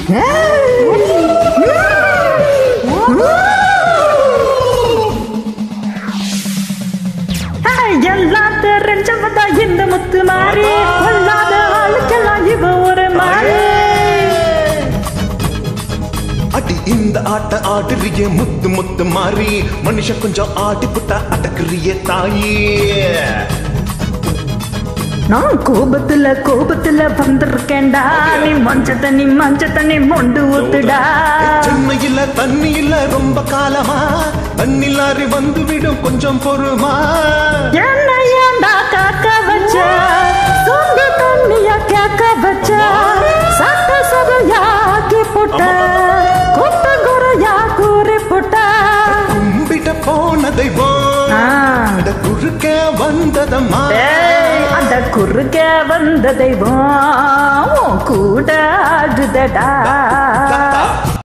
எல்லாம் தெரிஞ்சவதா இந்த முத்து மாறி கொள்ளாத ஆளுக்கெல்லாம் இவ ஒரு மாறி அடி இந்த ஆட்ட ஆடுறிய முத்து முத்து மாறி மனுஷன் கொஞ்சம் ஆடி புட்டா அடக்குறிய தாயி நான் கோபத்துல கோபத்துல வந்திருக்கேன்டா நீ மஞ்ச தண்ணி மஞ்ச தண்ணி மொண்டு ஊத்துடா சென்னையில தண்ணி இல்ல ரொம்ப காலமா தண்ணி லாரி வந்து விடும் கொஞ்சம் பொறுமா என்ன ஏன்டா காக்க வச்ச சொந்த தண்ணிய கேட்க வச்ச சட்ட சதையாக்கி புட்ட கொத்த குறையா கூறி புட்ட கும்பிட போன தெய்வம் ஆ. அட குறுக்க வந்ததம்மா ஏய், அந்த குறுக்க வந்த தெய்வம் உன் கூட ஆடுதடா